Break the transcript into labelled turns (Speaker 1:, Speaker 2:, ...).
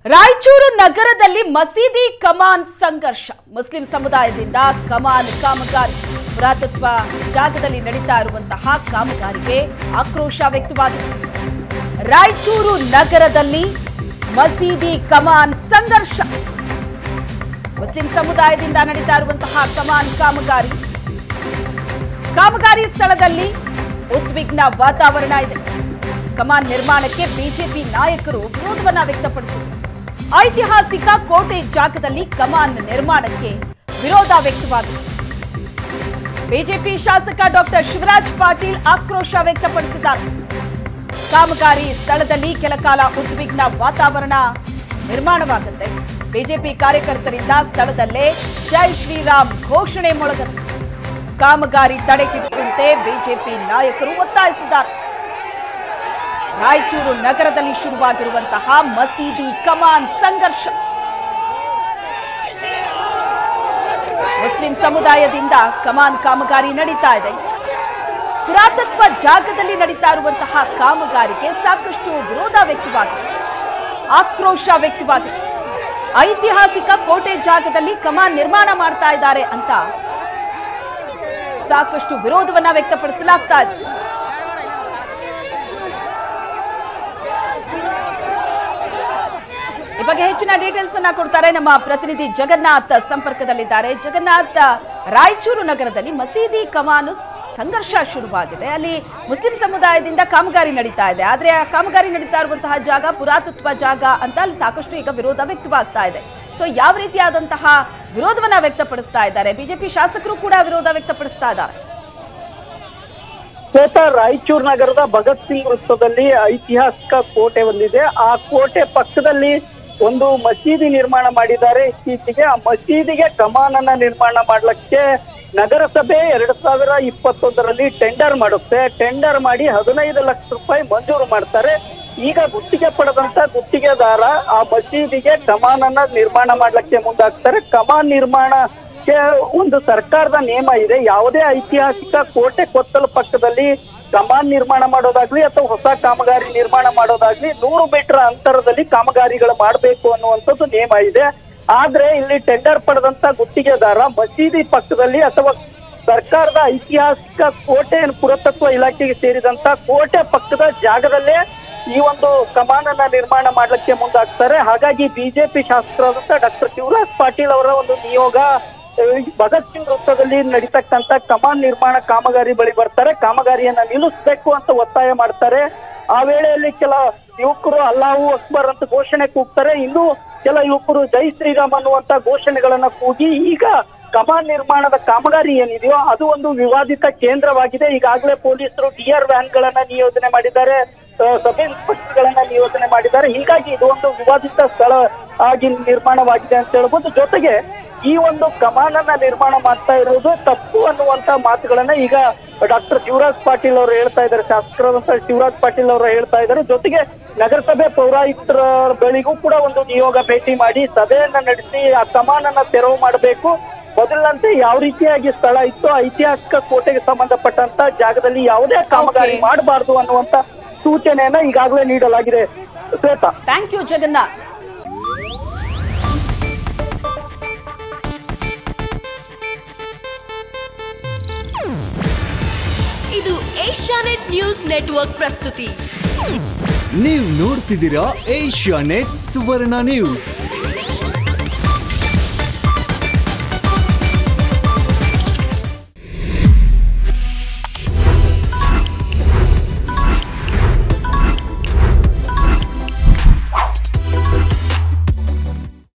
Speaker 1: ರಾಯಚೂರು ನಗರದಲ್ಲಿ ಮಸೀದಿ ಕಮಾನ್ ಸಂಘರ್ಷ ಮುಸ್ಲಿಂ ಸಮುದಾಯದಿಂದ ಕಮಾನ್ ಕಾಮಗಾರಿ ಪುರಾತತ್ವ ಜಾಗದಲ್ಲಿ ನಡೀತಾ ಇರುವಂತಹ ಕಾಮಗಾರಿಗೆ ಆಕ್ರೋಶ ವ್ಯಕ್ತವಾಗಿದೆ ರಾಯಚೂರು ನಗರದಲ್ಲಿ ಮಸೀದಿ ಕಮಾನ್ ಸಂಘರ್ಷ ಮುಸ್ಲಿಂ ಸಮುದಾಯದಿಂದ ನಡೀತಾ ಇರುವಂತಹ ಕಮಾನ್ ಕಾಮಗಾರಿ ಕಾಮಗಾರಿ ಸ್ಥಳದಲ್ಲಿ ಉದ್ವಿಗ್ನ ವಾತಾವರಣ ಇದೆ ಕಮಾನ್ ನಿರ್ಮಾಣಕ್ಕೆ ಬಿಜೆಪಿ ನಾಯಕರು ವಿರೋಧವನ್ನ ವ್ಯಕ್ತಪಡಿಸಿದರು ಐತಿಹಾಸಿಕ ಕೋಟೆ ಜಾಗದಲ್ಲಿ ಕಮಾನ್ ನಿರ್ಮಾಣಕ್ಕೆ ವಿರೋಧ ವ್ಯಕ್ತವಾಗಿದೆ ಬಿಜೆಪಿ ಶಾಸಕ ಡಾಕ್ಟರ್ ಶಿವರಾಜ್ ಪಾಟೀಲ್ ಆಕ್ರೋಶ ವ್ಯಕ್ತಪಡಿಸಿದ್ದಾರೆ ಕಾಮಗಾರಿ ಸ್ಥಳದಲ್ಲಿ ಕೆಲಕಾಲ ಉದ್ವಿಗ್ನ ವಾತಾವರಣ ನಿರ್ಮಾಣವಾಗುತ್ತೆ ಬಿಜೆಪಿ ಕಾರ್ಯಕರ್ತರಿಂದ ಸ್ಥಳದಲ್ಲೇ ಜೈ ಶ್ರೀರಾಮ್ ಘೋಷಣೆ ಮೊಳಗುತ್ತೆ ಕಾಮಗಾರಿ ತಡೆಹಿಡಿಯುವಂತೆ ಬಿಜೆಪಿ ನಾಯಕರು ಒತ್ತಾಯಿಸಿದ್ದಾರೆ ರಾಯಚೂರು ನಗರದಲ್ಲಿ ಶುರುವಾಗಿರುವಂತಹ ಮಸೀದಿ ಕಮಾನ್ ಸಂಘರ್ಷ ಮುಸ್ಲಿಂ ಸಮುದಾಯದಿಂದ ಕಮಾನ್ ಕಾಮಗಾರಿ ನಡೀತಾ ಇದೆ ಪುರಾತತ್ವ ಜಾಗದಲ್ಲಿ ನಡೀತಾ ಇರುವಂತಹ ಕಾಮಗಾರಿಗೆ ಸಾಕಷ್ಟು ವಿರೋಧ ವ್ಯಕ್ತವಾಗಿದೆ ಆಕ್ರೋಶ ವ್ಯಕ್ತವಾಗಿದೆ ಐತಿಹಾಸಿಕ ಕೋಟೆ ಜಾಗದಲ್ಲಿ ಕಮಾನ್ ನಿರ್ಮಾಣ ಮಾಡ್ತಾ ಇದ್ದಾರೆ ಅಂತ ಸಾಕಷ್ಟು ವಿರೋಧವನ್ನ ವ್ಯಕ್ತಪಡಿಸಲಾಗ್ತಾ ಇದೆ ಈ ಬಗ್ಗೆ ಹೆಚ್ಚಿನ ಡೀಟೇಲ್ಸ್ ಅನ್ನ ಕೊಡ್ತಾರೆ ನಮ್ಮ ಪ್ರತಿನಿಧಿ ಜಗನ್ನಾಥ್ ಸಂಪರ್ಕದಲ್ಲಿದ್ದಾರೆ ಜಗನ್ನಾಥ್ ರಾಯಚೂರು ನಗರದಲ್ಲಿ ಮಸೀದಿ ಕಮಾನು ಸಂಘರ್ಷ ಶುರುವಾಗಿದೆ ಅಲ್ಲಿ ಮುಸ್ಲಿಂ ಸಮುದಾಯದಿಂದ ಕಾಮಗಾರಿ ನಡೀತಾ ಇದೆ ಆದ್ರೆ ಆ ಕಾಮಗಾರಿ ನಡೀತಾ ಇರುವಂತಹ ಜಾಗ ಪುರಾತತ್ವ ಜಾಗ ಅಂತ ಅಲ್ಲಿ ಸಾಕಷ್ಟು ಈಗ ವಿರೋಧ ವ್ಯಕ್ತವಾಗ್ತಾ ಇದೆ ಸೊ ಯಾವ ರೀತಿಯಾದಂತಹ ವಿರೋಧವನ್ನ ವ್ಯಕ್ತಪಡಿಸ್ತಾ ಇದ್ದಾರೆ ಬಿಜೆಪಿ ಶಾಸಕರು ಕೂಡ ವಿರೋಧ ವ್ಯಕ್ತಪಡಿಸ್ತಾ ಇದ್ದಾರೆ
Speaker 2: ಶ್ವೇತಾ ರಾಯಚೂರು ನಗರದ ಭಗತ್ ಸಿಂಗ್ ವೃತ್ತದಲ್ಲಿ ಐತಿಹಾಸಿಕ ಕೋಟೆ ಒಂದಿದೆ ಆ ಕೋಟೆ ಪಕ್ಕದಲ್ಲಿ ಒಂದು ಮಸೀದಿ ನಿರ್ಮಾಣ ಮಾಡಿದ್ದಾರೆ ಇತ್ತೀಚೆಗೆ ಆ ಮಸೀದಿಗೆ ಕಮಾನನ್ನ ನಿರ್ಮಾಣ ಮಾಡ್ಲಿಕ್ಕೆ ನಗರಸಭೆ ಎರಡ್ ಸಾವಿರ ಇಪ್ಪತ್ತೊಂದರಲ್ಲಿ ಟೆಂಡರ್ ಮಾಡುತ್ತೆ ಟೆಂಡರ್ ಮಾಡಿ ಹದಿನೈದು ಲಕ್ಷ ರೂಪಾಯಿ ಮಂಜೂರು ಮಾಡ್ತಾರೆ ಈಗ ಗುತ್ತಿಗೆ ಪಡೆದಂತ ಗುತ್ತಿಗೆದಾರ ಆ ಮಸೀದಿಗೆ ಕಮಾನನ್ನ ನಿರ್ಮಾಣ ಮಾಡ್ಲಿಕ್ಕೆ ಮುಂದಾಗ್ತಾರೆ ಕಮಾನ್ ನಿರ್ಮಾಣ ಕ್ಕೆ ಒಂದು ಸರ್ಕಾರದ ನಿಯಮ ಇದೆ ಯಾವುದೇ ಐತಿಹಾಸಿಕ ಕೋಟೆ ಕೊತ್ತಲ ಪಕ್ಕದಲ್ಲಿ ಕಮಾನ್ ನಿರ್ಮಾಣ ಮಾಡೋದಾಗ್ಲಿ ಅಥವಾ ಹೊಸ ಕಾಮಗಾರಿ ನಿರ್ಮಾಣ ಮಾಡೋದಾಗ್ಲಿ ನೂರು ಮೀಟರ್ ಅಂತರದಲ್ಲಿ ಕಾಮಗಾರಿಗಳು ಮಾಡಬೇಕು ಅನ್ನುವಂಥದ್ದು ನಿಯಮ ಇದೆ ಆದ್ರೆ ಇಲ್ಲಿ ಟೆಂಡರ್ ಪಡೆದಂತ ಗುತ್ತಿಗೆದಾರ ಮಸೀದಿ ಪಕ್ಕದಲ್ಲಿ ಅಥವಾ ಸರ್ಕಾರದ ಐತಿಹಾಸಿಕ ಕೋಟೆ ಪುರಾತತ್ವ ಇಲಾಖೆಗೆ ಸೇರಿದಂತ ಕೋಟೆ ಪಕ್ಕದ ಜಾಗದಲ್ಲೇ ಈ ಒಂದು ಕಮಾನನ್ನ ನಿರ್ಮಾಣ ಮಾಡ್ಲಿಕ್ಕೆ ಮುಂದಾಗ್ತಾರೆ ಹಾಗಾಗಿ ಬಿಜೆಪಿ ಶಾಸಕರಾದಂತ ಡಾಕ್ಟರ್ ಶಿವರಾಜ್ ಪಾಟೀಲ್ ಅವರ ಒಂದು ನಿಯೋಗ ಆ, ಭಗತ್ ಸಿಂಗ್ ವೃತ್ತದಲ್ಲಿ ನಡೀತಕ್ಕಂತ ಕಮಾನ್ ನಿರ್ಮಾಣ ಕಾಮಗಾರಿ ಬಳಿ ಬರ್ತಾರೆ ಕಾಮಗಾರಿಯನ್ನ ನಿಲ್ಲಿಸಬೇಕು ಅಂತ ಒತ್ತಾಯ ಮಾಡ್ತಾರೆ ಆ ವೇಳೆಯಲ್ಲಿ ಕೆಲ ಯುವಕರು ಅಲ್ಲಾಹು ಅಕ್ಬರ್ ಅಂತ ಘೋಷಣೆ ಕೂಗ್ತಾರೆ ಇನ್ನು ಕೆಲ ಯುವಕರು ಜೈ ಶ್ರೀರಾಮ್ ಅನ್ನುವಂತ ಘೋಷಣೆಗಳನ್ನ ಕೂಗಿ ಈಗ ಕಮಾನ್ ನಿರ್ಮಾಣದ ಕಾಮಗಾರಿ ಏನಿದೆಯೋ ಅದು ಒಂದು ವಿವಾದಿತ ಕೇಂದ್ರವಾಗಿದೆ ಈಗಾಗಲೇ ಪೊಲೀಸರು ಡಿಆರ್ ವ್ಯಾನ್ ಗಳನ್ನ ನಿಯೋಜನೆ ಮಾಡಿದ್ದಾರೆ ಆ, ಸಬ್ ಇನ್ಸ್ಪೆಕ್ಟರ್ ಗಳನ್ನ ನಿಯೋಜನೆ ಮಾಡಿದ್ದಾರೆ ಹೀಗಾಗಿ ಇದು ಒಂದು ವಿವಾದಿತ ಸ್ಥಳ ಆಗಿ ನಿರ್ಮಾಣವಾಗಿದೆ ಅಂತ ಹೇಳ್ಬೋದು ಜೊತೆಗೆ ಈ ಒಂದು ಕಮಾನನ್ನ ನಿರ್ಮಾಣ ಮಾಡ್ತಾ ಇರುವುದು ತಪ್ಪು ಅನ್ನುವಂತ ಮಾತುಗಳನ್ನ ಈಗ ಡಾಕ್ಟರ್ ಶಿವರಾಜ್ ಪಾಟೀಲ್ ಅವರು ಹೇಳ್ತಾ ಇದ್ದಾರೆ ಶಾಸಕರಾದಂತ ಶಿವರಾಜ್ ಪಾಟೀಲ್ ಅವರು ಹೇಳ್ತಾ ಇದ್ದಾರೆ ಜೊತೆಗೆ ನಗರಸಭೆ ಪೌರಾಯುಕ್ತರ ಬಳಿಗೂ ಕೂಡ ಒಂದು ನಿಯೋಗ ಭೇಟಿ ಮಾಡಿ ಸಭೆಯನ್ನ ನಡೆಸಿ ಆ ಕಮಾನನ್ನ ತೆರವು ಮಾಡಬೇಕು ಮೊದಲಿನಂತೆ ಯಾವ ರೀತಿಯಾಗಿ ಸ್ಥಳ ಇತ್ತು ಐತಿಹಾಸಿಕ ಕೋಟೆಗೆ ಸಂಬಂಧಪಟ್ಟಂತ ಜಾಗದಲ್ಲಿ ಯಾವುದೇ ಕಾಮಗಾರಿ
Speaker 1: Okay.
Speaker 2: ಮಾಡಬಾರ್ದು ಅನ್ನುವಂತ ಸೂಚನೆಯನ್ನ ಈಗಾಗಲೇ ನೀಡಲಾಗಿದೆ ಶ್ವೇತಾ
Speaker 1: ಥ್ಯಾಂಕ್ ಯು ಜಗನ್ನಾಥ್
Speaker 3: ಇದು ಏಷ್ಯಾನೆಟ್ ನ್ಯೂಸ್ ನೆಟ್ವರ್ಕ್ ಪ್ರಸ್ತುತಿ
Speaker 4: ನೀವು ನೋಡ್ತಿದ್ದೀರಾ ಏಷ್ಯಾ ನೆಟ್ ಸುವರ್ಣ ನ್ಯೂಸ್